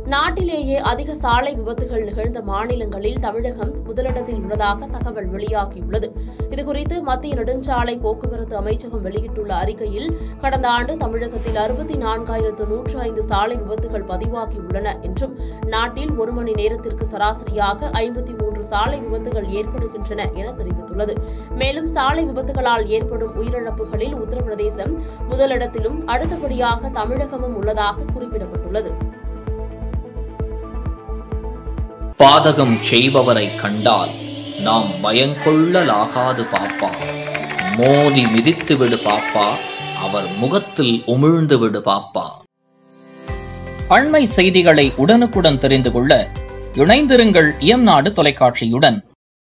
நாட்டிலேயே அதிக சாலை விபத்துகள் நிகழ்ந்த மாநிலங்களில் தமிழகம் முதலிடத்தில் உள்ளதாக தகவல் வெளியாகியுள்ளது இதுகுறித்து மத்திய நெடுஞ்சாலை போக்குவரத்து அமைச்சகம் வெளியிட்டுள்ள அறிக்கையில் கடந்த ஆண்டு தமிழகத்தில் அறுபத்தி நான்காயிரத்து நூற்று ஐந்து சாலை விபத்துகள் பதிவாகியுள்ளன என்றும் நாட்டில் ஒரு மணி நேரத்திற்கு சராசரியாக ஐம்பத்தி மூன்று சாலை விபத்துகள் ஏற்படுகின்றன என தெரிவித்துள்ளது மேலும் சாலை விபத்துகளால் ஏற்படும் உயிரிழப்புகளில் உத்தரப்பிரதேசம் முதலிடத்திலும் அடுத்தபடியாக தமிழகமும் உள்ளதாக குறிப்பிடப்பட்டுள்ளது பாதகம் செய்பவரை கண்டால் நாம் பயங்கொள்ளலாகாது பாப்பா மோதி மிதித்து விடு பாப்பா அவர் முகத்தில் உமிழ்ந்து விடு பாப்பா அண்மை செய்திகளை உடனுக்குடன் தெரிந்து கொள்ள இணைந்திருங்கள் இயம்நாடு தொலைக்காட்சியுடன்